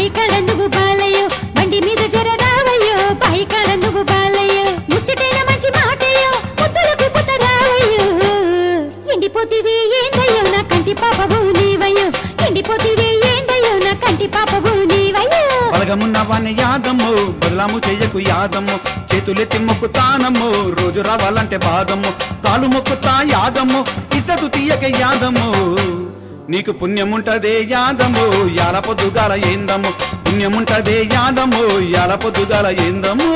బాయికాడ నువ్వు బాలయ్యో బండి మీద జర రావయ్యో బాయికాడ నువ్వు బాలయ్యో ముచ్చటైన మంచి మాటయ్యో ముద్దులకు పుత రావయ్యో ఎండిపోతివి ఏందయ్యో నా కంటి పాపవు నీవయ్యో ఎండిపోతివి ఏందయ్యో నా కంటి పాపవు నీవయ్యో బలగమున్న వాణ్ణి యాదమ్ము బదలాము చెయ్యకు యాదమ్ము చేతులెత్తి మొక్కుతానమ్ము రోజు రావాలంటే బాదమ్ము కాలు మొక్కుతా యాదమ్ము ఇద్దరు తీయక యాదమ్ము నీకు పుణ్యముంటదే యాదమ్ము యాల పొద్దుగాల ఏందమ్ము పుణ్యముంటదే యాదమ్ము యాల పొద్దుగాల ఏందమ్ము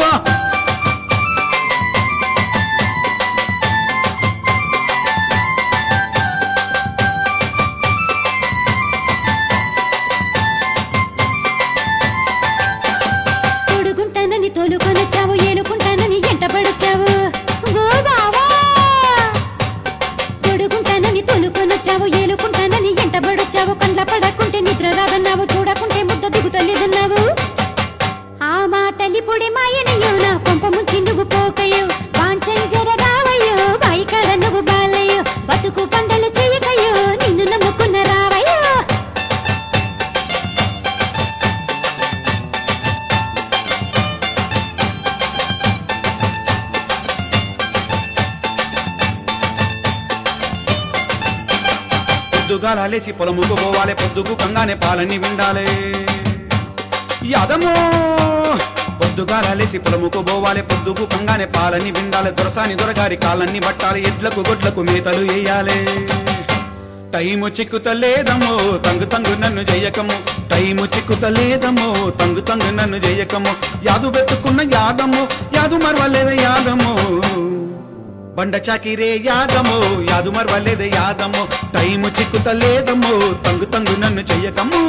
తోడుకుంటానని తోలుకొనొచ్చావు ఏలుకుంటానని ఎంటబడొచ్చావు ఓ బావా తోడుకుంటానని తోలుకొనొచ్చావు ఏలుకుంటానని ఎంటబడొచ్చావు కండ్ల పడకుంటే నిద్ర రాదన్నావు చూడకుంటే ముద్ద దిగుతలేదన్నావు ఆ మాటలి పొడి మాయనయ్యో నా కొంప ముంచి నువ్వు పోకయ్యో వాంచం జర రావయ్యో బాయికాడ నువ్వు బాలయ్యో బతుకు పండలు చెయ్యకయ్యో నిన్ను నమ్ముకున్న రావయ్యో పొద్దుగాల లేచి పొలముకు పోవాలి పొద్దుకు కంగానే పాలని విండాలే యాదమ్మో పొద్దుగాల లేచి పొలముకు పోవాలి పొద్దుకు కంగానే పాలని విండాలి దొరసాని దొరగారి కాలన్ని పట్టాలి ఎడ్లకు గొడ్లకు మేతలు వేయాలి టైము చిక్కుతలేదమ్మో తంగు తంగు నన్ను జయకము టైము చిక్కుతలేదమ్మో తంగు తంగు నన్ను జయకము యాదు పెట్టుకున్న యాదమ్ము యాదు మరవలేద యాదమ్ము బండ చాకిరే యాదమ్మో యాదు మరవలేద యాదమ్ము టైము చిక్కుతలేదమ్మో తంగు తంగు నన్ను చెయ్యకమ్ము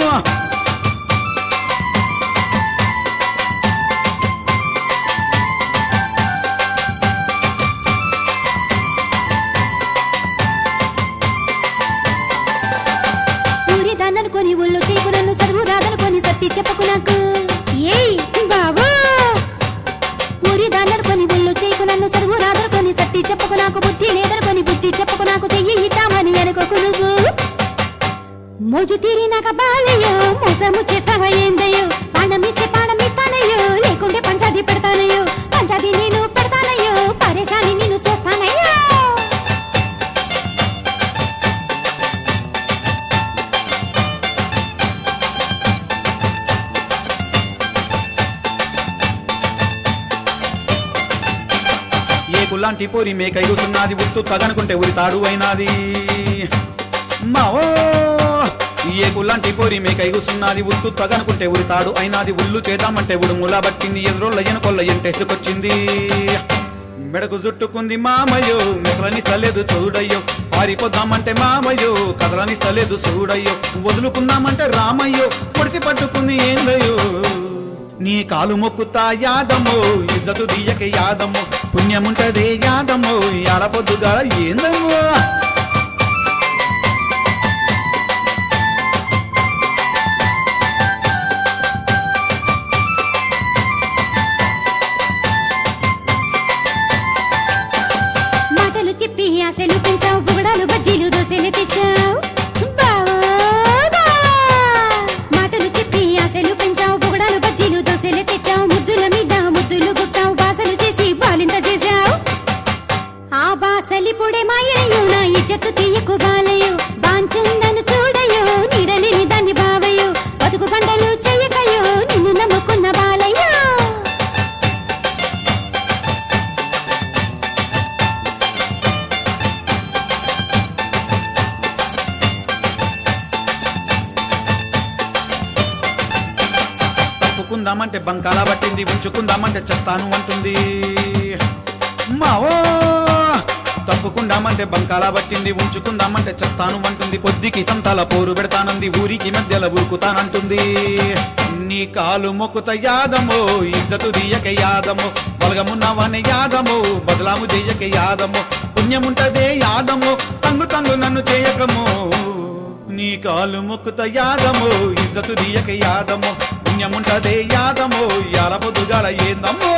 ఊరి దాన్ననుకొని ఒళ్ళు చేయకు నన్ను చదువు రాదనుకొని సత్తి చెప్పకు నాకు ఏయ్ బావా ఊరి దాన్ననుకొని ఒళ్ళు చేయకు నన్ను చదువు రాదనుకొని సత్తి చెప్పకు నాకు బుద్ధి లేదనుకొని బుద్ధి చెప్పకు నాకు చెయ్యి ఇద్దామని అనుకోకు నువ్వు మోజు తీరినాక బాలయ్యో మోసము చేస్తావా ఏందయ్యో పాడమిస్తే పాడమిస్తానయ్యో లేకుంటే పంచాది పెడతానయ్యో పంచాది నేను పెడతానయ్యో పరేషాని నేను చేస్తానయ్యో ఏకులాంటి పోరి మేకై కూసున్నది ఉత్తు తగనుకుంటే ఉరితాడు అయినాది మావో ఏకులాంటి పోరి మేకై కూసున్నది ఉత్తు తగనుకుంటే ఉరితాడు అయినాది ఉల్లు చేద్దామంటే ఉడుములా పట్టింది ఎదురోళ్ళ ఎనుకొల్ల ఎంటేసుకొచ్చింది మెడకు జుట్టుకుంది మామయ్యో మెసలని స్తలేదు చూడయ్యో పారిపోద్దామంటే మామయ్యో కదలని స్తలేదు చూడయ్యో వదులుకుందామంటే రామయ్యో పొడిసి పట్టుకుంది ఏందయ్యో నీ కాలు మొక్కుతా యాదమ్మో ఇజ్జతు దీయక యాదమ్మో పుణ్యముంటదే యాదమ్మో యాల పొద్దుగాల ఏందమ్మో మాటలు చెప్పి ఆశలు పెంచావు బుగడాలు బజ్జీలు దోశలు తెచ్చావు బావా, బావా. మాటలు చెప్పి ఆశలు పెంచావు బుగడాలు బజ్జీలు దోశలు తెచ్చావు ముద్దుల మీద ముద్దులు గుట్టావు బాసలు చేసి బాలింత చేశావు ఆ బాసలి పొడే మాయయ్యో నా ఇజ్జత్తు తీయకు బాలయ్యో బాంచందను చూడయ్యో నీడలేని దాన్ని బావయ్యో బతుకు పంటలు చెయ్యకయ్యో నిన్ను నమ్ముకున్న బాలయ్యో తప్పుకుందామంటే బంకాల పట్టింది ఉంచుకుందామంటే చేస్తాను అంటుంది మావో తప్పుకుందామంటే బంకాల పట్టింది ఉంచుకుందామంటే చేస్తాను అంటుంది పొద్దుకి సంతాల పోరు పెడతానంది ఊరికి మధ్యలో ఊరుకుతానంటుంది నీ కాలు మొక్కుత యాదమో ఇద్దతు దీయక యాదమో బలగమున్నావని యాదమో బదలాము చెయ్యక యాదమో పుణ్యముంటదే యాదమో తంగు తంగు నన్ను చేయకమో నీ కాలు మొక్కుత యాదమో ఇద్దతు దీయక యాదమో పుణ్యముంటదే యాదమో యాల పొద్దుగాల ఏందమ్మో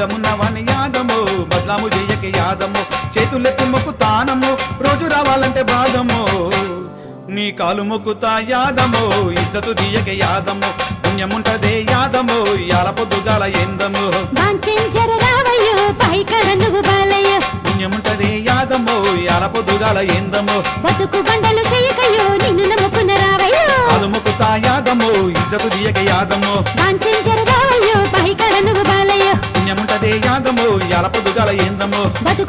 కులమున్నవాణి యాదము బద్లాము చెయ్యక యాదము చేతులెత్తి మొక్కుతానము రోజు రావాలంటే బాధము నీ కాలు మొక్కుతా యాదము ఇజ్జతు తీయక యాదము పుణ్యముంటదే యాదము యాల పొద్దుగాల ఏందము బాంచెంచర రావయ్యో పైకడ నువ్వు బాలయ్య పుణ్యముంటదే యాదము యాల పొద్దుగాల ఏందము బతుకు బండలు చేయకయ్యో నిన్ను నమ్ముకున్న రావయ్యో కాలు మొక్కుతా యాదము ఇజ్జతు తీయక యాదము బాంచెంచర రావయ్యో పైకడ నువ్వు బాలయ్య పుణ్యముంటదే యాదము యాల పొద్దుగాల ఏందము బతుకు